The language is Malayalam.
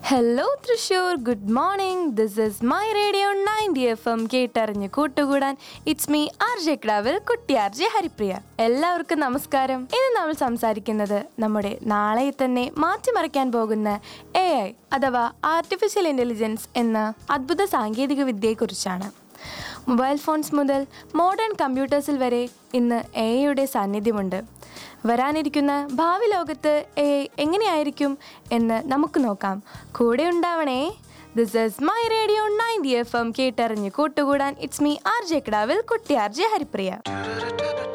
hello Thrissur good morning this is my radio ninety F M കേട്ടറിഞ്ഞ് കൂട്ടുകൂടാൻ ഇറ്റ്സ് മീ ആർ ജെ ക്ലാവിൽ കുട്ടി ആർ ജെ ഹരിപ്രിയ എല്ലാവർക്കും നമസ്കാരം ഇന്ന് നമ്മൾ സംസാരിക്കുന്നത് നമ്മുടെ നാളെ തന്നെ മാറ്റിമറിക്കാൻ പോകുന്ന എ ഐ അഥവാ ആർട്ടിഫിഷ്യൽ ഇന്റലിജൻസ് എന്ന അദ്ഭുത സാങ്കേതിക വിദ്യയെക്കുറിച്ചാണ് മൊബൈൽ ഫോൺസ് മുതൽ മോഡേൺ കമ്പ്യൂട്ടേഴ്സിൽ വരെ ഇന്ന് എ ഐയുടെ സാന്നിധ്യമുണ്ട് വരാനിരിക്കുന്ന ഭാവി ലോകത്ത് എ ഐ എങ്ങനെയായിരിക്കും എന്ന് നമുക്ക് നോക്കാം കൂടെ ഉണ്ടാവണേ this is my radio ninety F M കേട്ടറിഞ്ഞ് കൂട്ടുകൂടാൻ ഇറ്റ്സ് മീ ആർ ജെ കിടാവിൽ കുട്ടി ആർ ജെ ഹരിപ്രിയ